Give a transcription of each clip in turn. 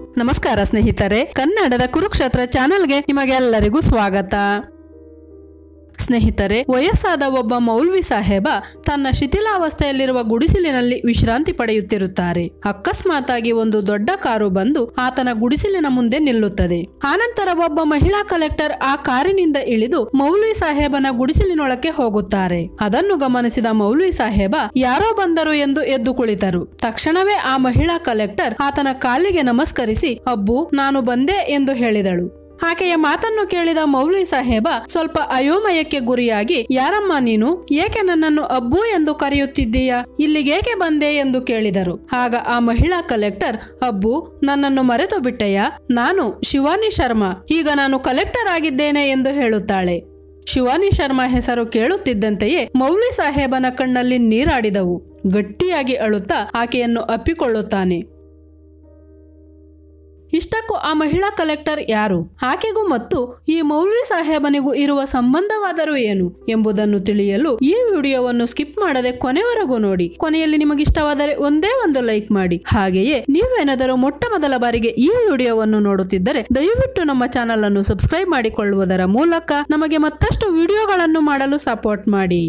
ನಮಸ್ಕಾರ ಸ್ನೇಹಿತರೆ ಕನ್ನಡದ ಕುರುಕ್ಷೇತ್ರ ಚಾನೆಲ್ಗೆ ನಿಮಗೆಲ್ಲರಿಗೂ ಸ್ವಾಗತ ಸ್ನೇಹಿತರೆ ವಯಸ್ಸಾದ ಒಬ್ಬ ಮೌಲ್ವಿ ಸಾಹೇಬ ತನ್ನ ಶಿಥಿಲಾವಸ್ಥೆಯಲ್ಲಿರುವ ಗುಡಿಸಲಿನಲ್ಲಿ ವಿಶ್ರಾಂತಿ ಪಡೆಯುತ್ತಿರುತ್ತಾರೆ ಅಕಸ್ಮಾತಾಗಿ ಒಂದು ದೊಡ್ಡ ಕಾರು ಬಂದು ಆತನ ಗುಡಿಸಲಿನ ಮುಂದೆ ನಿಲ್ಲುತ್ತದೆ ಆನಂತರ ಒಬ್ಬ ಮಹಿಳಾ ಕಲೆಕ್ಟರ್ ಆ ಕಾರಿನಿಂದ ಇಳಿದು ಮೌಲ್ವಿ ಸಾಹೇಬನ ಗುಡಿಸಲಿನೊಳಕ್ಕೆ ಹೋಗುತ್ತಾರೆ ಅದನ್ನು ಗಮನಿಸಿದ ಮೌಲ್ವಿ ಸಾಹೇಬ ಯಾರೋ ಬಂದರು ಎಂದು ಎದ್ದು ಕುಳಿತರು ತಕ್ಷಣವೇ ಆ ಮಹಿಳಾ ಕಲೆಕ್ಟರ್ ಆತನ ಕಾಲಿಗೆ ನಮಸ್ಕರಿಸಿ ಅಬ್ಬು ನಾನು ಬಂದೆ ಎಂದು ಹೇಳಿದಳು ಆಕೆಯ ಮಾತನ್ನು ಕೇಳಿದ ಮೌಲ್ವಿ ಸಾಹೇಬ ಸ್ವಲ್ಪ ಅಯೋಮಯಕ್ಕೆ ಗುರಿಯಾಗಿ ಯಾರಮ್ಮ ನೀನು ಏಕೆ ನನ್ನನ್ನು ಅಬ್ಬು ಎಂದು ಕರೆಯುತ್ತಿದ್ದೀಯಾ ಇಲ್ಲಿಗೇಕೆ ಬಂದೆ ಎಂದು ಕೇಳಿದರು ಆಗ ಆ ಮಹಿಳಾ ಕಲೆಕ್ಟರ್ ಅಬ್ಬು ನನ್ನನ್ನು ಮರೆತು ಬಿಟ್ಟೆಯಾ ನಾನು ಶಿವಾನಿ ಶರ್ಮಾ ಈಗ ನಾನು ಕಲೆಕ್ಟರ್ ಆಗಿದ್ದೇನೆ ಎಂದು ಹೇಳುತ್ತಾಳೆ ಶಿವಾನಿ ಶರ್ಮಾ ಹೆಸರು ಕೇಳುತ್ತಿದ್ದಂತೆಯೇ ಮೌಲ್ವಿ ಸಾಹೇಬನ ಕಣ್ಣಲ್ಲಿ ನೀರಾಡಿದವು ಗಟ್ಟಿಯಾಗಿ ಅಳುತ್ತಾ ಆಕೆಯನ್ನು ಅಪ್ಪಿಕೊಳ್ಳುತ್ತಾನೆ ಇಷ್ಟಕ್ಕೂ ಆ ಮಹಿಳಾ ಕಲೆಕ್ಟರ್ ಯಾರು ಆಕೆಗೂ ಮತ್ತು ಈ ಮೌಲ್ವಿ ಸಾಹೇಬನಿಗೂ ಇರುವ ಸಂಬಂಧವಾದರೂ ಏನು ಎಂಬುದನ್ನು ತಿಳಿಯಲು ಈ ವಿಡಿಯೋವನ್ನು ಸ್ಕಿಪ್ ಮಾಡದೆ ಕೊನೆವರೆಗೂ ನೋಡಿ ಕೊನೆಯಲ್ಲಿ ನಿಮಗಿಷ್ಟವಾದರೆ ಒಂದೇ ಒಂದು ಲೈಕ್ ಮಾಡಿ ಹಾಗೆಯೇ ನೀವೇನಾದರೂ ಮೊಟ್ಟ ಮೊದಲ ಬಾರಿಗೆ ಈ ವಿಡಿಯೋವನ್ನು ನೋಡುತ್ತಿದ್ದರೆ ದಯವಿಟ್ಟು ನಮ್ಮ ಚಾನಲ್ ಅನ್ನು ಸಬ್ಸ್ಕ್ರೈಬ್ ಮಾಡಿಕೊಳ್ಳುವುದರ ಮೂಲಕ ನಮಗೆ ಮತ್ತಷ್ಟು ವಿಡಿಯೋಗಳನ್ನು ಮಾಡಲು ಸಪೋರ್ಟ್ ಮಾಡಿ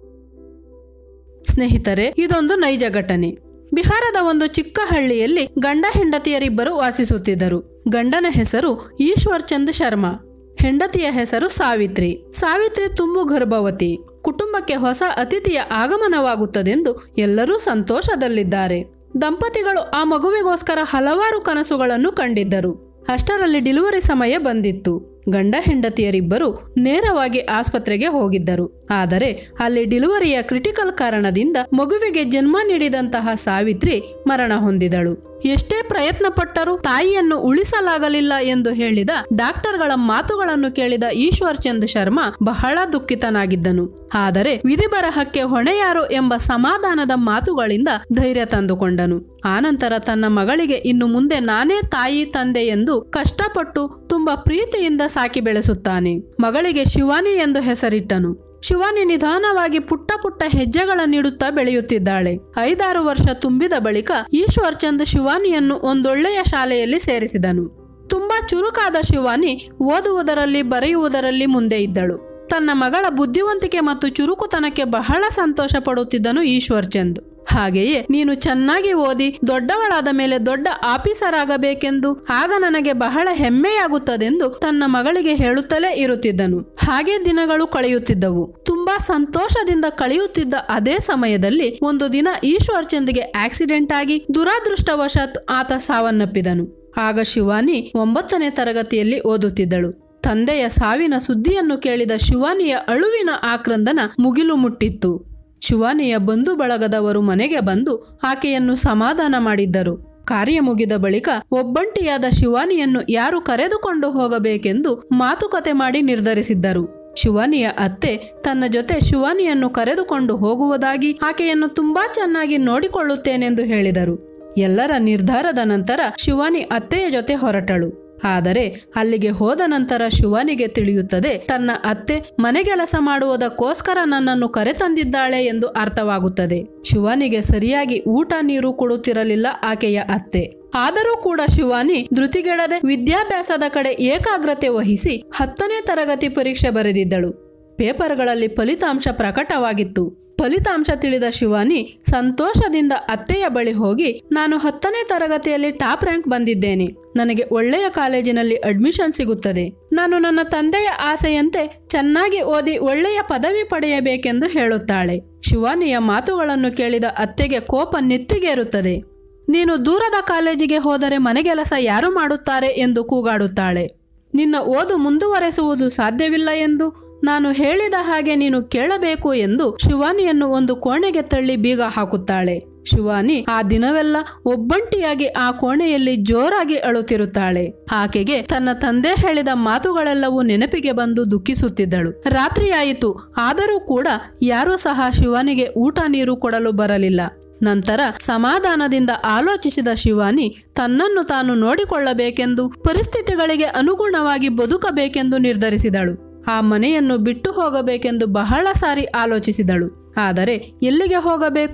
ಸ್ನೇಹಿತರೆ ಇದೊಂದು ನೈಜ ಘಟನೆ ಬಿಹಾರದ ಒಂದು ಚಿಕ್ಕ ಹಳ್ಳಿಯಲ್ಲಿ ಗಂಡ ಹೆಂಡತಿಯರಿಬ್ಬರು ವಾಸಿಸುತ್ತಿದ್ದರು ಗಂಡನ ಹೆಸರು ಈಶ್ವರ್ ಚಂದ್ ಶರ್ಮಾ ಹೆಂಡತಿಯ ಹೆಸರು ಸಾವಿತ್ರಿ ಸಾವಿತ್ರಿ ತುಂಬು ಗರ್ಭವತಿ ಕುಟುಂಬಕ್ಕೆ ಹೊಸ ಅತಿಥಿಯ ಆಗಮನವಾಗುತ್ತದೆಂದು ಎಲ್ಲರೂ ಸಂತೋಷದಲ್ಲಿದ್ದಾರೆ ದಂಪತಿಗಳು ಆ ಮಗುವಿಗೋಸ್ಕರ ಹಲವಾರು ಕನಸುಗಳನ್ನು ಕಂಡಿದ್ದರು ಅಷ್ಟರಲ್ಲಿ ಡೆಲಿವರಿ ಸಮಯ ಬಂದಿತ್ತು ಗಂಡ ಹೆಂಡತಿಯರಿಬ್ಬರು ನೇರವಾಗಿ ಆಸ್ಪತ್ರೆಗೆ ಹೋಗಿದ್ದರು ಆದರೆ ಅಲ್ಲಿ ಡೆಲಿವರಿಯ ಕ್ರಿಟಿಕಲ್ ಕಾರಣದಿಂದ ಮಗುವಿಗೆ ಜನ್ಮ ನೀಡಿದಂತಹ ಸಾವಿತ್ರಿ ಮರಣ ಹೊಂದಿದಳು ಎಷ್ಟೇ ಪ್ರಯತ್ನ ಪಟ್ಟರೂ ತಾಯಿಯನ್ನು ಉಳಿಸಲಾಗಲಿಲ್ಲ ಎಂದು ಹೇಳಿದ ಡಾಕ್ಟರ್ಗಳ ಮಾತುಗಳನ್ನು ಕೇಳಿದ ಈಶ್ವರ್ ಚಂದ್ ಶರ್ಮಾ ಬಹಳ ದುಃಖಿತನಾಗಿದ್ದನು ಆದರೆ ವಿಧಿಬರಹಕ್ಕೆ ಹೊಣೆಯಾರು ಎಂಬ ಸಮಾಧಾನದ ಮಾತುಗಳಿಂದ ಧೈರ್ಯ ತಂದುಕೊಂಡನು ಆನಂತರ ತನ್ನ ಮಗಳಿಗೆ ಇನ್ನು ಮುಂದೆ ನಾನೇ ತಾಯಿ ತಂದೆ ಎಂದು ಕಷ್ಟಪಟ್ಟು ತುಂಬಾ ಪ್ರೀತಿಯಿಂದ ಸಾಕಿ ಬೆಳೆಸುತ್ತಾನೆ ಮಗಳಿಗೆ ಶಿವಾನಿ ಎಂದು ಹೆಸರಿಟ್ಟನು ಶಿವಾನಿ ನಿಧಾನವಾಗಿ ಪುಟ್ಟ ಪುಟ್ಟ ಹೆಜ್ಜೆಗಳನ್ನಿಡುತ್ತಾ ಬೆಳೆಯುತ್ತಿದ್ದಾಳೆ ಐದಾರು ವರ್ಷ ತುಂಬಿದ ಬಳಿಕ ಈಶ್ವರ್ ಚಂದ್ ಶಿವಾನಿಯನ್ನು ಒಂದೊಳ್ಳೆಯ ಶಾಲೆಯಲ್ಲಿ ಸೇರಿಸಿದನು ತುಂಬಾ ಚುರುಕಾದ ಶಿವಾನಿ ಓದುವುದರಲ್ಲಿ ಬರೆಯುವುದರಲ್ಲಿ ಮುಂದೆ ಇದ್ದಳು ತನ್ನ ಮಗಳ ಬುದ್ಧಿವಂತಿಕೆ ಮತ್ತು ಚುರುಕುತನಕ್ಕೆ ಬಹಳ ಸಂತೋಷ ಪಡುತ್ತಿದ್ದನು ಈಶ್ವರ್ ಚಂದ್ ಹಾಗೆಯೇ ನೀನು ಚೆನ್ನಾಗಿ ಓದಿ ದೊಡ್ಡವಳಾದ ಮೇಲೆ ದೊಡ್ಡ ಆಫೀಸರ್ ಆಗಬೇಕೆಂದು ಆಗ ನನಗೆ ಬಹಳ ಹೆಮ್ಮೆಯಾಗುತ್ತದೆಂದು ತನ್ನ ಮಗಳಿಗೆ ಹೇಳುತ್ತಲೇ ಇರುತ್ತಿದ್ದನು ಹಾಗೆ ದಿನಗಳು ಕಳೆಯುತ್ತಿದ್ದವು ತುಂಬಾ ಸಂತೋಷದಿಂದ ಕಳೆಯುತ್ತಿದ್ದ ಅದೇ ಸಮಯದಲ್ಲಿ ಒಂದು ದಿನ ಈಶ್ವರ್ ಚಂದ್ಗೆ ಆಕ್ಸಿಡೆಂಟ್ ಆಗಿ ದುರಾದೃಷ್ಟವಶಾತ್ ಆತ ಸಾವನ್ನಪ್ಪಿದನು ಆಗ ಶಿವಾನಿ ಒಂಬತ್ತನೇ ತರಗತಿಯಲ್ಲಿ ಓದುತ್ತಿದ್ದಳು ತಂದೆಯ ಸಾವಿನ ಸುದ್ದಿಯನ್ನು ಕೇಳಿದ ಶಿವಾನಿಯ ಅಳುವಿನ ಆಕ್ರಂದನ ಮುಗಿಲು ಮುಟ್ಟಿತ್ತು ಶಿವಾನಿಯ ಬಂಧು ಬಳಗದವರು ಮನೆಗೆ ಬಂದು ಆಕೆಯನ್ನು ಸಮಾಧಾನ ಮಾಡಿದ್ದರು ಕಾರ್ಯ ಮುಗಿದ ಬಳಿಕ ಒಬ್ಬಂಟಿಯಾದ ಶಿವಾನಿಯನ್ನು ಯಾರು ಕರೆದುಕೊಂಡು ಹೋಗಬೇಕೆಂದು ಮಾತುಕತೆ ಮಾಡಿ ನಿರ್ಧರಿಸಿದ್ದರು ಶಿವಾನಿಯ ಅತ್ತೆ ತನ್ನ ಜೊತೆ ಶಿವಾನಿಯನ್ನು ಕರೆದುಕೊಂಡು ಹೋಗುವುದಾಗಿ ಆಕೆಯನ್ನು ತುಂಬಾ ಚೆನ್ನಾಗಿ ನೋಡಿಕೊಳ್ಳುತ್ತೇನೆಂದು ಹೇಳಿದರು ಎಲ್ಲರ ನಿರ್ಧಾರದ ನಂತರ ಶಿವಾನಿ ಅತ್ತೆಯ ಜೊತೆ ಹೊರಟಳು ಆದರೆ ಅಲ್ಲಿಗೆ ಹೋದ ನಂತರ ಶಿವಾನಿಗೆ ತಿಳಿಯುತ್ತದೆ ತನ್ನ ಅತ್ತೆ ಮನೆಗೆಲಸ ಮಾಡುವುದಕ್ಕೋಸ್ಕರ ನನ್ನನ್ನು ಕರೆತಂದಿದ್ದಾಳೆ ಎಂದು ಅರ್ಥವಾಗುತ್ತದೆ ಶಿವಾನಿಗೆ ಸರಿಯಾಗಿ ಊಟ ನೀರು ಕೊಡುತ್ತಿರಲಿಲ್ಲ ಆಕೆಯ ಅತ್ತೆ ಆದರೂ ಕೂಡ ಶಿವಾನಿ ಧೃತಿಗೆಡದೆ ವಿದ್ಯಾಭ್ಯಾಸದ ಕಡೆ ಏಕಾಗ್ರತೆ ವಹಿಸಿ ಹತ್ತನೇ ತರಗತಿ ಪರೀಕ್ಷೆ ಬರೆದಿದ್ದಳು ಪೇಪರ್ಗಳಲ್ಲಿ ಫಲಿತಾಂಶ ಪ್ರಕಟವಾಗಿತ್ತು ಫಲಿತಾಂಶ ತಿಳಿದ ಶಿವಾನಿ ಸಂತೋಷದಿಂದ ಅತ್ತೆಯ ಬಳಿ ಹೋಗಿ ನಾನು ಹತ್ತನೇ ತರಗತಿಯಲ್ಲಿ ಟಾಪ್ ರ್ಯಾಂಕ್ ಬಂದಿದ್ದೇನೆ ನನಗೆ ಒಳ್ಳೆಯ ಕಾಲೇಜಿನಲ್ಲಿ ಅಡ್ಮಿಷನ್ ಸಿಗುತ್ತದೆ ನಾನು ನನ್ನ ತಂದೆಯ ಆಸೆಯಂತೆ ಚೆನ್ನಾಗಿ ಓದಿ ಒಳ್ಳೆಯ ಪದವಿ ಪಡೆಯಬೇಕೆಂದು ಹೇಳುತ್ತಾಳೆ ಶಿವಾನಿಯ ಮಾತುಗಳನ್ನು ಕೇಳಿದ ಅತ್ತೆಗೆ ಕೋಪ ನೆತ್ತಿಗೇರುತ್ತದೆ ನೀನು ದೂರದ ಕಾಲೇಜಿಗೆ ಹೋದರೆ ಮನೆಗೆಲಸ ಯಾರು ಮಾಡುತ್ತಾರೆ ಎಂದು ಕೂಗಾಡುತ್ತಾಳೆ ನಿನ್ನ ಓದು ಮುಂದುವರೆಸುವುದು ಸಾಧ್ಯವಿಲ್ಲ ಎಂದು ನಾನು ಹೇಳಿದ ಹಾಗೆ ನೀನು ಕೇಳಬೇಕು ಎಂದು ಶಿವಾನಿಯನ್ನು ಒಂದು ಕೋಣೆಗೆ ತಳ್ಳಿ ಬೀಗ ಹಾಕುತ್ತಾಳೆ ಶಿವಾನಿ ಆ ದಿನವೆಲ್ಲ ಒಬ್ಬಂಟಿಯಾಗಿ ಆ ಕೋಣೆಯಲ್ಲಿ ಜೋರಾಗಿ ಅಳುತ್ತಿರುತ್ತಾಳೆ ಆಕೆಗೆ ತನ್ನ ತಂದೆ ಹೇಳಿದ ಮಾತುಗಳೆಲ್ಲವೂ ನೆನಪಿಗೆ ಬಂದು ದುಃಖಿಸುತ್ತಿದ್ದಳು ರಾತ್ರಿಯಾಯಿತು ಆದರೂ ಕೂಡ ಯಾರೂ ಸಹ ಶಿವಾನಿಗೆ ಊಟ ನೀರು ಕೊಡಲು ಬರಲಿಲ್ಲ ನಂತರ ಸಮಾಧಾನದಿಂದ ಆಲೋಚಿಸಿದ ಶಿವಾನಿ ತನ್ನನ್ನು ತಾನು ನೋಡಿಕೊಳ್ಳಬೇಕೆಂದು ಪರಿಸ್ಥಿತಿಗಳಿಗೆ ಅನುಗುಣವಾಗಿ ಬದುಕಬೇಕೆಂದು ನಿರ್ಧರಿಸಿದಳು ಆ ಮನೆಯನ್ನು ಬಿಟ್ಟು ಹೋಗಬೇಕೆಂದು ಬಹಳ ಸಾರಿ ಆಲೋಚಿಸಿದಳು ಆದರೆ ಎಲ್ಲಿಗೆ ಹೋಗಬೇಕು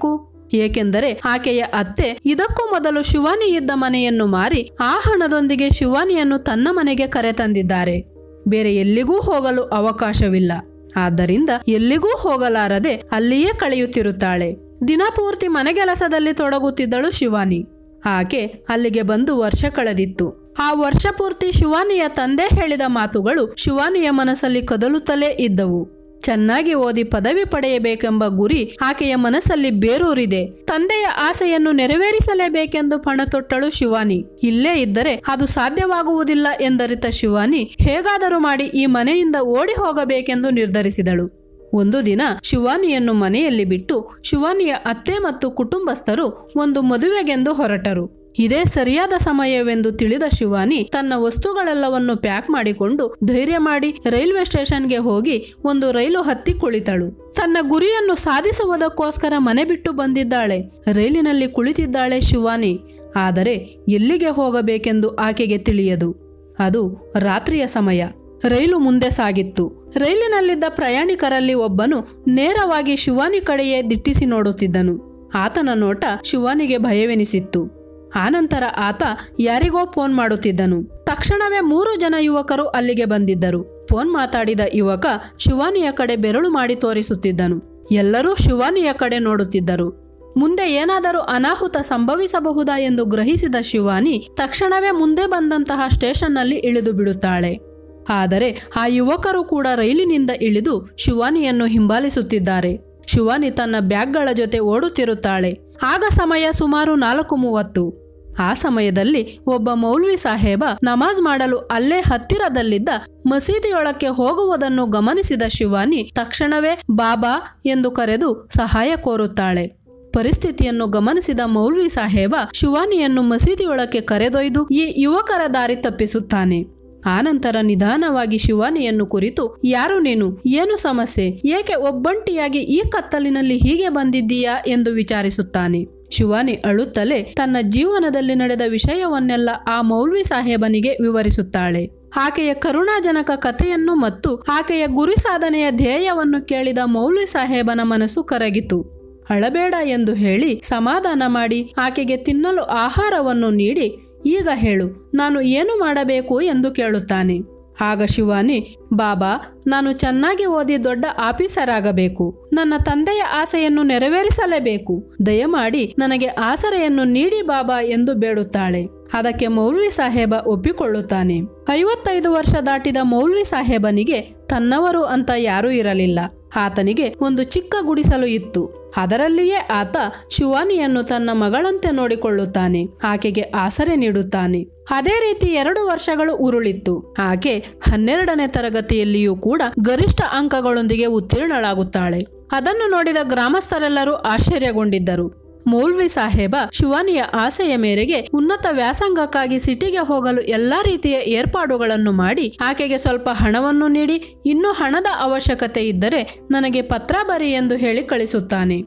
ಏಕೆಂದರೆ ಆಕೆಯ ಅತ್ತೆ ಇದಕ್ಕೂ ಮೊದಲು ಶಿವಾನಿ ಇದ್ದ ಮನೆಯನ್ನು ಮಾರಿ ಆ ಹಣದೊಂದಿಗೆ ಶಿವಾನಿಯನ್ನು ತನ್ನ ಮನೆಗೆ ಕರೆತಂದಿದ್ದಾರೆ ಬೇರೆ ಎಲ್ಲಿಗೂ ಹೋಗಲು ಅವಕಾಶವಿಲ್ಲ ಆದ್ದರಿಂದ ಎಲ್ಲಿಗೂ ಹೋಗಲಾರದೆ ಅಲ್ಲಿಯೇ ಕಳೆಯುತ್ತಿರುತ್ತಾಳೆ ದಿನಪೂರ್ತಿ ಮನೆಗೆಲಸದಲ್ಲಿ ತೊಡಗುತ್ತಿದ್ದಳು ಶಿವಾನಿ ಆಕೆ ಅಲ್ಲಿಗೆ ಬಂದು ವರ್ಷ ಕಳೆದಿತ್ತು ಆ ವರ್ಷ ಪೂರ್ತಿ ಶಿವಾನಿಯ ತಂದೆ ಹೇಳಿದ ಮಾತುಗಳು ಶಿವಾನಿಯ ಮನಸ್ಸಲ್ಲಿ ಕದಲುತ್ತಲೇ ಇದ್ದವು ಚೆನ್ನಾಗಿ ಓದಿ ಪದವಿ ಪಡೆಯಬೇಕೆಂಬ ಗುರಿ ಆಕೆಯ ಮನಸ್ಸಲ್ಲಿ ಬೇರೂರಿದೆ ತಂದೆಯ ಆಸೆಯನ್ನು ನೆರವೇರಿಸಲೇಬೇಕೆಂದು ಪಣ ತೊಟ್ಟಳು ಶಿವಾನಿ ಇಲ್ಲೇ ಇದ್ದರೆ ಅದು ಸಾಧ್ಯವಾಗುವುದಿಲ್ಲ ಎಂದರಿತ ಶಿವಾನಿ ಹೇಗಾದರೂ ಮಾಡಿ ಈ ಮನೆಯಿಂದ ಓಡಿ ಹೋಗಬೇಕೆಂದು ನಿರ್ಧರಿಸಿದಳು ಒಂದು ದಿನ ಶಿವಾನಿಯನ್ನು ಮನೆಯಲ್ಲಿ ಬಿಟ್ಟು ಶಿವಾನಿಯ ಅತ್ತೆ ಮತ್ತು ಕುಟುಂಬಸ್ಥರು ಒಂದು ಮದುವೆಗೆಂದು ಹೊರಟರು ಇದೇ ಸರಿಯಾದ ಸಮಯವೆಂದು ತಿಳಿದ ಶಿವಾನಿ ತನ್ನ ವಸ್ತುಗಳೆಲ್ಲವನ್ನು ಪ್ಯಾಕ್ ಮಾಡಿಕೊಂಡು ಧೈರ್ಯ ಮಾಡಿ ರೈಲ್ವೆ ಸ್ಟೇಷನ್ಗೆ ಹೋಗಿ ಒಂದು ರೈಲು ಹತ್ತಿ ಕುಳಿತಳು ತನ್ನ ಗುರಿಯನ್ನು ಸಾಧಿಸುವುದಕ್ಕೋಸ್ಕರ ಮನೆ ಬಿಟ್ಟು ಬಂದಿದ್ದಾಳೆ ರೈಲಿನಲ್ಲಿ ಕುಳಿತಿದ್ದಾಳೆ ಶಿವಾನಿ ಆದರೆ ಎಲ್ಲಿಗೆ ಹೋಗಬೇಕೆಂದು ಆಕೆಗೆ ತಿಳಿಯದು ಅದು ರಾತ್ರಿಯ ಸಮಯ ರೈಲು ಮುಂದೆ ಸಾಗಿತ್ತು ರೈಲಿನಲ್ಲಿದ್ದ ಪ್ರಯಾಣಿಕರಲ್ಲಿ ಒಬ್ಬನು ನೇರವಾಗಿ ಶಿವಾನಿ ಕಡೆಯೇ ದಿಟ್ಟಿಸಿ ನೋಡುತ್ತಿದ್ದನು ಆತನ ನೋಟ ಶಿವಾನಿಗೆ ಭಯವೆನಿಸಿತ್ತು ಆನಂತರ ಆತ ಯಾರಿಗೋ ಫೋನ್ ಮಾಡುತ್ತಿದ್ದನು ತಕ್ಷಣವೇ ಮೂರು ಜನ ಯುವಕರು ಅಲ್ಲಿಗೆ ಬಂದಿದ್ದರು ಫೋನ್ ಮಾತಾಡಿದ ಯುವಕ ಶಿವಾನಿಯ ಕಡೆ ಬೆರಳು ಮಾಡಿ ತೋರಿಸುತ್ತಿದ್ದನು ಎಲ್ಲರೂ ಶಿವಾನಿಯ ಕಡೆ ನೋಡುತ್ತಿದ್ದರು ಮುಂದೆ ಏನಾದರೂ ಅನಾಹುತ ಸಂಭವಿಸಬಹುದಾ ಎಂದು ಗ್ರಹಿಸಿದ ಶಿವಾನಿ ತಕ್ಷಣವೇ ಮುಂದೆ ಬಂದಂತಹ ಸ್ಟೇಷನ್ನಲ್ಲಿ ಇಳಿದು ಬಿಡುತ್ತಾಳೆ ಆದರೆ ಆ ಯುವಕರು ಕೂಡ ರೈಲಿನಿಂದ ಇಳಿದು ಶಿವಾನಿಯನ್ನು ಹಿಂಬಾಲಿಸುತ್ತಿದ್ದಾರೆ ಶಿವಾನಿ ತನ್ನ ಬ್ಯಾಗ್ಗಳ ಜೊತೆ ಓಡುತ್ತಿರುತ್ತಾಳೆ ಆಗ ಸಮಯ ಸುಮಾರು ನಾಲ್ಕು ಮೂವತ್ತು ಆ ಸಮಯದಲ್ಲಿ ಒಬ್ಬ ಮೌಲ್ವಿ ಸಾಹೇಬ ನಮಾಜ್ ಮಾಡಲು ಅಲ್ಲೇ ಹತ್ತಿರದಲ್ಲಿದ್ದ ಮಸೀದಿಯೊಳಕ್ಕೆ ಹೋಗುವುದನ್ನು ಗಮನಿಸಿದ ಶಿವಾನಿ ತಕ್ಷಣವೇ ಬಾಬಾ ಎಂದು ಕರೆದು ಸಹಾಯ ಕೋರುತ್ತಾಳೆ ಪರಿಸ್ಥಿತಿಯನ್ನು ಗಮನಿಸಿದ ಮೌಲ್ವಿ ಸಾಹೇಬ ಶಿವಾನಿಯನ್ನು ಮಸೀದಿಯೊಳಕ್ಕೆ ಕರೆದೊಯ್ದು ಈ ಯುವಕರ ದಾರಿ ತಪ್ಪಿಸುತ್ತಾನೆ ಆನಂತರ ನಿಧಾನವಾಗಿ ಶಿವಾನಿಯನ್ನು ಕುರಿತು ಯಾರು ನೀನು ಏನು ಸಮಸ್ಯೆ ಏಕೆ ಒಬ್ಬಂಟಿಯಾಗಿ ಈ ಕತ್ತಲಿನಲ್ಲಿ ಹೀಗೆ ಬಂದಿದ್ದೀಯಾ ಎಂದು ವಿಚಾರಿಸುತ್ತಾನೆ ಶಿವಾನಿ ಅಳುತ್ತಲೇ ತನ್ನ ಜೀವನದಲ್ಲಿ ನಡೆದ ವಿಷಯವನ್ನೆಲ್ಲ ಆ ಮೌಲ್ವಿ ಸಾಹೇಬನಿಗೆ ವಿವರಿಸುತ್ತಾಳೆ ಆಕೆಯ ಕರುಣಾಜನಕ ಕಥೆಯನ್ನು ಮತ್ತು ಆಕೆಯ ಗುರಿ ಸಾಧನೆಯ ಧ್ಯೇಯವನ್ನು ಕೇಳಿದ ಮೌಲ್ವಿ ಸಾಹೇಬನ ಮನಸ್ಸು ಕರಗಿತು ಅಳಬೇಡ ಎಂದು ಹೇಳಿ ಸಮಾಧಾನ ಮಾಡಿ ಆಕೆಗೆ ತಿನ್ನಲು ಆಹಾರವನ್ನು ನೀಡಿ ಈಗ ಹೇಳು ನಾನು ಏನು ಮಾಡಬೇಕು ಎಂದು ಕೇಳುತ್ತಾನೆ ಆಗ ಶಿವಾನಿ ಬಾಬಾ ನಾನು ಚೆನ್ನಾಗಿ ಓದಿ ದೊಡ್ಡ ಆಫೀಸರ್ ಆಗಬೇಕು ನನ್ನ ತಂದೆಯ ಆಸೆಯನ್ನು ನೆರವೇರಿಸಲೇಬೇಕು ದಯಮಾಡಿ ನನಗೆ ಆಸರೆಯನ್ನು ನೀಡಿ ಬಾಬಾ ಎಂದು ಬೇಡುತ್ತಾಳೆ ಅದಕ್ಕೆ ಮೌಲ್ವಿ ಸಾಹೇಬ ಒಪ್ಪಿಕೊಳ್ಳುತ್ತಾನೆ ಐವತ್ತೈದು ವರ್ಷ ದಾಟಿದ ಮೌಲ್ವಿ ಸಾಹೇಬನಿಗೆ ತನ್ನವರು ಅಂತ ಯಾರೂ ಇರಲಿಲ್ಲ ಆತನಿಗೆ ಒಂದು ಚಿಕ್ಕ ಗುಡಿಸಲು ಇತ್ತು ಅದರಲ್ಲಿಯೇ ಆತ ಶಿವಾನಿಯನ್ನು ತನ್ನ ಮಗಳಂತೆ ನೋಡಿಕೊಳ್ಳುತ್ತಾನೆ ಆಕೆಗೆ ಆಸರೆ ನೀಡುತ್ತಾನೆ ಅದೇ ರೀತಿ ಎರಡು ವರ್ಷಗಳು ಉರುಳಿತ್ತು ಆಕೆ ಹನ್ನೆರಡನೇ ತರಗತಿಯಲ್ಲಿಯೂ ಕೂಡ ಗರಿಷ್ಠ ಅಂಕಗಳೊಂದಿಗೆ ಉತ್ತೀರ್ಣಳಾಗುತ್ತಾಳೆ ಅದನ್ನು ನೋಡಿದ ಗ್ರಾಮಸ್ಥರೆಲ್ಲರೂ ಆಶ್ಚರ್ಯಗೊಂಡಿದ್ದರು ಮೌಲ್ವಿ ಸಾಹೇಬ ಶಿವಾನಿಯ ಆಸೆಯ ಮೇರೆಗೆ ಉನ್ನತ ವ್ಯಾಸಂಗಕ್ಕಾಗಿ ಸಿಟಿಗೆ ಹೋಗಲು ಎಲ್ಲಾ ರೀತಿಯ ಏರ್ಪಾಡುಗಳನ್ನು ಮಾಡಿ ಆಕೆಗೆ ಸ್ವಲ್ಪ ಹಣವನ್ನು ನೀಡಿ ಇನ್ನೂ ಹಣದ ಅವಶ್ಯಕತೆ ಇದ್ದರೆ ನನಗೆ ಪತ್ರ ಬರಿ ಎಂದು ಹೇಳಿ ಕಳಿಸುತ್ತಾನೆ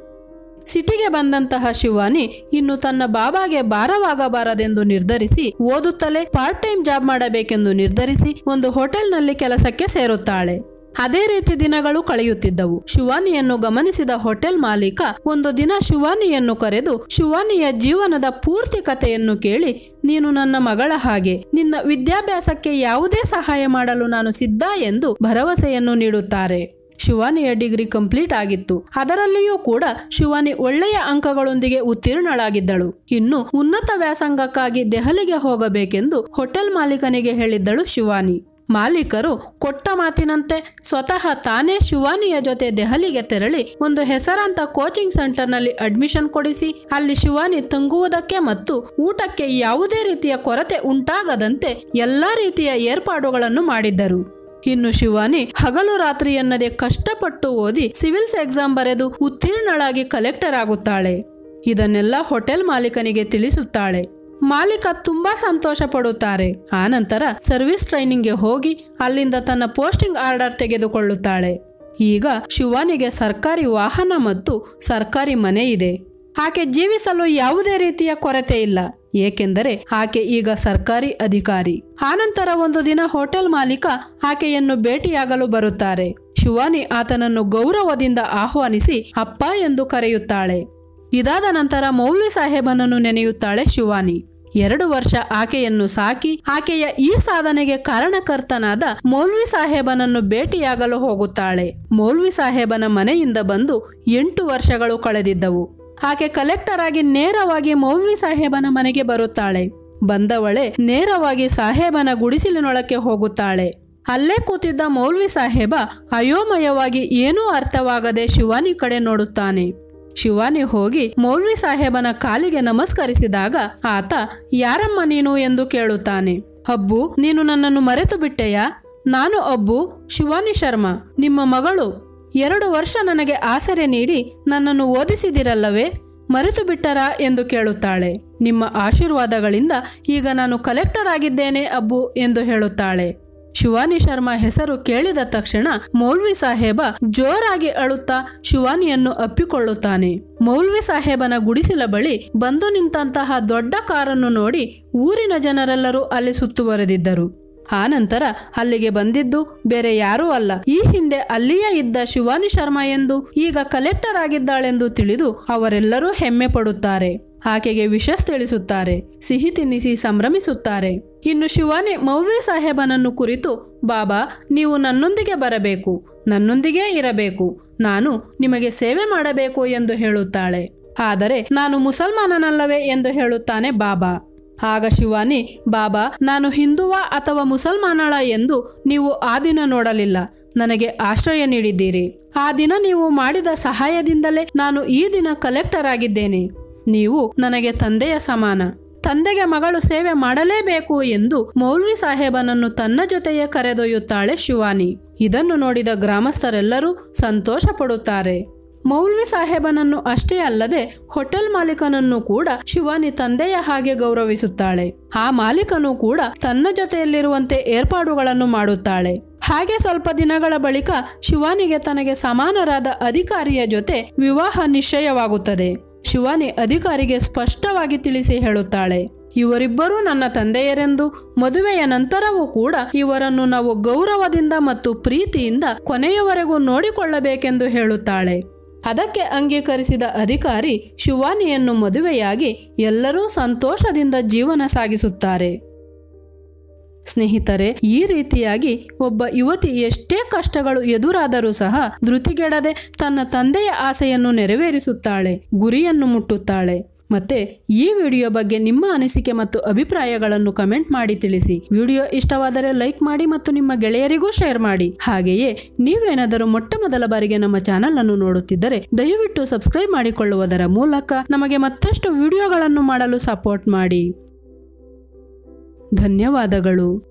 ಸಿಟಿಗೆ ಬಂದಂತಹ ಶಿವಾನಿ ಇನ್ನು ತನ್ನ ಬಾಬಾಗೆ ಭಾರವಾಗಬಾರದೆಂದು ನಿರ್ಧರಿಸಿ ಓದುತ್ತಲೇ ಪಾರ್ಟ್ ಟೈಮ್ ಜಾಬ್ ಮಾಡಬೇಕೆಂದು ನಿರ್ಧರಿಸಿ ಒಂದು ಹೋಟೆಲ್ನಲ್ಲಿ ಕೆಲಸಕ್ಕೆ ಸೇರುತ್ತಾಳೆ ಅದೇ ರೀತಿ ದಿನಗಳು ಕಳೆಯುತ್ತಿದ್ದವು ಶಿವಾನಿಯನ್ನು ಗಮನಿಸಿದ ಹೋಟೆಲ್ ಮಾಲೀಕ ಒಂದು ದಿನ ಶಿವಾನಿಯನ್ನು ಕರೆದು ಶಿವಾನಿಯ ಜೀವನದ ಪೂರ್ತಿ ಕಥೆಯನ್ನು ಕೇಳಿ ನೀನು ನನ್ನ ಮಗಳ ಹಾಗೆ ನಿನ್ನ ವಿದ್ಯಾಭ್ಯಾಸಕ್ಕೆ ಯಾವುದೇ ಸಹಾಯ ಮಾಡಲು ನಾನು ಸಿದ್ಧ ಎಂದು ಭರವಸೆಯನ್ನು ನೀಡುತ್ತಾರೆ ಶಿವಾನಿಯ ಡಿಗ್ರಿ ಕಂಪ್ಲೀಟ್ ಆಗಿತ್ತು ಅದರಲ್ಲಿಯೂ ಕೂಡ ಶಿವಾನಿ ಒಳ್ಳೆಯ ಅಂಕಗಳೊಂದಿಗೆ ಉತ್ತೀರ್ಣಳಾಗಿದ್ದಳು ಇನ್ನು ಉನ್ನತ ವ್ಯಾಸಂಗಕ್ಕಾಗಿ ದೆಹಲಿಗೆ ಹೋಗಬೇಕೆಂದು ಹೋಟೆಲ್ ಮಾಲೀಕನಿಗೆ ಹೇಳಿದ್ದಳು ಶಿವಾನಿ ಮಾಲೀಕರು ಕೊಟ್ಟ ಮಾತಿನಂತೆ ಸ್ವತಃ ತಾನೇ ಶಿವಾನಿಯ ಜೊತೆ ದೆಹಲಿಗೆ ತೆರಳಿ ಒಂದು ಹೆಸರಾಂತ ಕೋಚಿಂಗ್ ಸೆಂಟರ್ನಲ್ಲಿ ಅಡ್ಮಿಷನ್ ಕೊಡಿಸಿ ಅಲ್ಲಿ ಶಿವಾನಿ ತಂಗುವುದಕ್ಕೆ ಮತ್ತು ಊಟಕ್ಕೆ ಯಾವುದೇ ರೀತಿಯ ಕೊರತೆ ಉಂಟಾಗದಂತೆ ಎಲ್ಲಾ ರೀತಿಯ ಏರ್ಪಾಡುಗಳನ್ನು ಮಾಡಿದ್ದರು ಇನ್ನು ಶಿವಾನಿ ಹಗಲು ರಾತ್ರಿ ಎನ್ನದೆ ಕಷ್ಟಪಟ್ಟು ಓದಿ ಸಿವಿಲ್ಸ್ ಎಕ್ಸಾಮ್ ಬರೆದು ಉತ್ತೀರ್ಣಳಾಗಿ ಕಲೆಕ್ಟರ್ ಆಗುತ್ತಾಳೆ ಇದನ್ನೆಲ್ಲ ಹೋಟೆಲ್ ಮಾಲೀಕನಿಗೆ ತಿಳಿಸುತ್ತಾಳೆ ಮಾಲೀಕ ತುಂಬಾ ಸಂತೋಷ ಪಡುತ್ತಾರೆ ಆನಂತರ ಸರ್ವಿಸ್ ಟ್ರೈನಿಂಗ್ಗೆ ಹೋಗಿ ಅಲ್ಲಿಂದ ತನ್ನ ಪೋಸ್ಟಿಂಗ್ ಆರ್ಡರ್ ತೆಗೆದುಕೊಳ್ಳುತ್ತಾಳೆ ಈಗ ಶಿವಾನಿಗೆ ಸರ್ಕಾರಿ ವಾಹನ ಮತ್ತು ಸರ್ಕಾರಿ ಮನೆ ಇದೆ ಆಕೆ ಜೀವಿಸಲು ಯಾವುದೇ ರೀತಿಯ ಕೊರತೆ ಇಲ್ಲ ಏಕೆಂದರೆ ಆಕೆ ಈಗ ಸರ್ಕಾರಿ ಅಧಿಕಾರಿ ಆನಂತರ ಒಂದು ದಿನ ಹೋಟೆಲ್ ಮಾಲೀಕ ಆಕೆಯನ್ನು ಭೇಟಿಯಾಗಲು ಬರುತ್ತಾರೆ ಶಿವಾನಿ ಆತನನ್ನು ಗೌರವದಿಂದ ಆಹ್ವಾನಿಸಿ ಅಪ್ಪ ಎಂದು ಕರೆಯುತ್ತಾಳೆ ಇದಾದ ನಂತರ ಮೌಲ್ವಿ ಸಾಹೇಬನನ್ನು ನೆನೆಯುತ್ತಾಳೆ ಶಿವಾನಿ ಎರಡು ವರ್ಷ ಆಕೆಯನ್ನು ಸಾಕಿ ಆಕೆಯ ಈ ಸಾಧನೆಗೆ ಕಾರಣಕರ್ತನಾದ ಮೌಲ್ವಿ ಸಾಹೇಬನನ್ನು ಭೇಟಿಯಾಗಲು ಹೋಗುತ್ತಾಳೆ ಮೌಲ್ವಿ ಸಾಹೇಬನ ಮನೆಯಿಂದ ಬಂದು ಎಂಟು ವರ್ಷಗಳು ಕಳೆದಿದ್ದವು ಆಕೆ ಕಲೆಕ್ಟರ್ ಆಗಿ ನೇರವಾಗಿ ಮೌಲ್ವಿ ಸಾಹೇಬನ ಮನೆಗೆ ಬರುತ್ತಾಳೆ ಬಂದವಳೆ ನೇರವಾಗಿ ಸಾಹೇಬನ ಗುಡಿಸಿಲಿನೊಳಕ್ಕೆ ಹೋಗುತ್ತಾಳೆ ಅಲ್ಲೇ ಕೂತಿದ್ದ ಮೌಲ್ವಿ ಸಾಹೇಬ ಅಯೋಮಯವಾಗಿ ಏನೂ ಅರ್ಥವಾಗದೆ ಶಿವಾನಿ ಕಡೆ ನೋಡುತ್ತಾನೆ ಶಿವಾನಿ ಹೋಗಿ ಮೌಲ್ವಿ ಸಾಹೇಬನ ಕಾಲಿಗೆ ನಮಸ್ಕರಿಸಿದಾಗ ಆತ ಯಾರಮ್ಮ ನೀನು ಎಂದು ಕೇಳುತ್ತಾನೆ ಅಬ್ಬು ನೀನು ನನ್ನನ್ನು ಮರೆತು ಬಿಟ್ಟೆಯಾ ನಾನು ಅಬ್ಬು ಶಿವಾನಿ ಶರ್ಮಾ ನಿಮ್ಮ ಮಗಳು ಎರಡು ವರ್ಷ ನನಗೆ ಆಸರೆ ನೀಡಿ ನನ್ನನ್ನು ಓದಿಸಿದಿರಲ್ಲವೇ ಮರೆತು ಬಿಟ್ಟರಾ ಎಂದು ಕೇಳುತ್ತಾಳೆ ನಿಮ್ಮ ಆಶೀರ್ವಾದಗಳಿಂದ ಈಗ ನಾನು ಕಲೆಕ್ಟರ್ ಆಗಿದ್ದೇನೆ ಅಬ್ಬು ಎಂದು ಹೇಳುತ್ತಾಳೆ ಶಿವಾನಿ ಶರ್ಮಾ ಹೆಸರು ಕೇಳಿದ ತಕ್ಷಣ ಮೌಲ್ವಿ ಸಾಹೇಬ ಜೋರಾಗಿ ಅಳುತ್ತಾ ಶಿವಾನಿಯನ್ನು ಅಪ್ಪಿಕೊಳ್ಳುತ್ತಾನೆ ಮೌಲ್ವಿ ಸಾಹೇಬನ ಗುಡಿಸಿಲ ಬಳಿ ಬಂದು ನಿಂತಹ ದೊಡ್ಡ ಕಾರನ್ನು ನೋಡಿ ಊರಿನ ಜನರೆಲ್ಲರೂ ಅಲ್ಲಿ ಸುತ್ತುವರೆದಿದ್ದರು ಆ ನಂತರ ಅಲ್ಲಿಗೆ ಬಂದಿದ್ದು ಬೇರೆ ಯಾರೂ ಅಲ್ಲ ಈ ಹಿಂದೆ ಅಲ್ಲಿಯೇ ಇದ್ದ ಶಿವಾನಿ ಶರ್ಮಾ ಎಂದು ಈಗ ಕಲೆಕ್ಟರ್ ಆಗಿದ್ದಾಳೆಂದು ತಿಳಿದು ಅವರೆಲ್ಲರೂ ಹೆಮ್ಮೆ ಪಡುತ್ತಾರೆ ಆಕೆಗೆ ವಿಷಸ್ ತಿಳಿಸುತ್ತಾರೆ ಸಿಹಿ ತಿನ್ನಿಸಿ ಸಂಭ್ರಮಿಸುತ್ತಾರೆ ಇನ್ನು ಶಿವಾನಿ ಮೌಲ್ವಿ ಸಾಹೇಬನನ್ನು ಕುರಿತು ಬಾಬಾ ನೀವು ನನ್ನೊಂದಿಗೆ ಬರಬೇಕು ನನ್ನೊಂದಿಗೇ ಇರಬೇಕು ನಾನು ನಿಮಗೆ ಸೇವೆ ಮಾಡಬೇಕು ಎಂದು ಹೇಳುತ್ತಾಳೆ ಆದರೆ ನಾನು ಮುಸಲ್ಮಾನನಲ್ಲವೇ ಎಂದು ಹೇಳುತ್ತಾನೆ ಬಾಬಾ ಆಗ ಶಿವಾನಿ ಬಾಬಾ ನಾನು ಹಿಂದುವ ಅಥವಾ ಮುಸಲ್ಮಾನಳ ಎಂದು ನೀವು ಆ ದಿನ ನೋಡಲಿಲ್ಲ ನನಗೆ ಆಶ್ರಯ ನೀಡಿದ್ದೀರಿ ಆ ದಿನ ನೀವು ಮಾಡಿದ ಸಹಾಯದಿಂದಲೇ ನಾನು ಈ ದಿನ ಕಲೆಕ್ಟರ್ ಆಗಿದ್ದೇನೆ ನೀವು ನನಗೆ ತಂದೆಯ ಸಮಾನ ತಂದೆಗೆ ಮಗಳು ಸೇವೆ ಮಾಡಲೇಬೇಕು ಎಂದು ಮೌಲ್ವಿ ಸಾಹೇಬನನ್ನು ತನ್ನ ಜೊತೆಯೇ ಕರೆದೊಯ್ಯುತ್ತಾಳೆ ಶಿವಾನಿ ಇದನ್ನು ನೋಡಿದ ಗ್ರಾಮಸ್ಥರೆಲ್ಲರೂ ಸಂತೋಷ ಪಡುತ್ತಾರೆ ಮೌಲ್ವಿ ಸಾಹೇಬನನ್ನು ಅಷ್ಟೇ ಅಲ್ಲದೆ ಹೋಟೆಲ್ ಮಾಲೀಕನನ್ನು ಕೂಡ ಶಿವಾನಿ ತಂದೆಯ ಹಾಗೆ ಗೌರವಿಸುತ್ತಾಳೆ ಆ ಮಾಲೀಕನು ಕೂಡ ತನ್ನ ಜೊತೆಯಲ್ಲಿರುವಂತೆ ಏರ್ಪಾಡುಗಳನ್ನು ಮಾಡುತ್ತಾಳೆ ಹಾಗೆ ಸ್ವಲ್ಪ ದಿನಗಳ ಬಳಿಕ ಶಿವಾನಿಗೆ ತನಗೆ ಸಮಾನರಾದ ಅಧಿಕಾರಿಯ ಜೊತೆ ವಿವಾಹ ನಿಶ್ಚಯವಾಗುತ್ತದೆ ಶಿವಾನಿ ಅಧಿಕಾರಿಗೆ ಸ್ಪಷ್ಟವಾಗಿ ತಿಳಿಸಿ ಹೇಳುತ್ತಾಳೆ ಇವರಿಬ್ಬರೂ ನನ್ನ ತಂದೆಯರೆಂದು ಮದುವೆಯ ನಂತರವೂ ಕೂಡ ಇವರನ್ನು ನಾವು ಗೌರವದಿಂದ ಮತ್ತು ಪ್ರೀತಿಯಿಂದ ಕೊನೆಯವರೆಗೂ ನೋಡಿಕೊಳ್ಳಬೇಕೆಂದು ಹೇಳುತ್ತಾಳೆ ಅದಕ್ಕೆ ಅಂಗೀಕರಿಸಿದ ಅಧಿಕಾರಿ ಶಿವಾನಿಯನ್ನು ಮದುವೆಯಾಗಿ ಎಲ್ಲರೂ ಸಂತೋಷದಿಂದ ಜೀವನ ಸಾಗಿಸುತ್ತಾರೆ ಸ್ನೇಹಿತರೆ ಈ ರೀತಿಯಾಗಿ ಒಬ್ಬ ಯುವತಿ ಎಷ್ಟೇ ಕಷ್ಟಗಳು ಎದುರಾದರೂ ಸಹ ಧೃತಿಗೆಡದೆ ತನ್ನ ತಂದೆಯ ಆಸೆಯನ್ನು ನೆರವೇರಿಸುತ್ತಾಳೆ ಗುರಿಯನ್ನು ಮುಟ್ಟುತ್ತಾಳೆ ಮತ್ತೆ ಈ ವಿಡಿಯೋ ಬಗ್ಗೆ ನಿಮ್ಮ ಅನಿಸಿಕೆ ಮತ್ತು ಅಭಿಪ್ರಾಯಗಳನ್ನು ಕಮೆಂಟ್ ಮಾಡಿ ತಿಳಿಸಿ ವಿಡಿಯೋ ಇಷ್ಟವಾದರೆ ಲೈಕ್ ಮಾಡಿ ಮತ್ತು ನಿಮ್ಮ ಗೆಳೆಯರಿಗೂ ಶೇರ್ ಮಾಡಿ ಹಾಗೆಯೇ ನೀವೇನಾದರೂ ಮೊಟ್ಟ ಮೊದಲ ಬಾರಿಗೆ ನಮ್ಮ ಚಾನಲ್ ಅನ್ನು ನೋಡುತ್ತಿದ್ದರೆ ದಯವಿಟ್ಟು ಸಬ್ಸ್ಕ್ರೈಬ್ ಮಾಡಿಕೊಳ್ಳುವುದರ ಮೂಲಕ ನಮಗೆ ಮತ್ತಷ್ಟು ವಿಡಿಯೋಗಳನ್ನು ಮಾಡಲು ಸಪೋರ್ಟ್ ಮಾಡಿ ಧನ್ಯವಾದಗಳು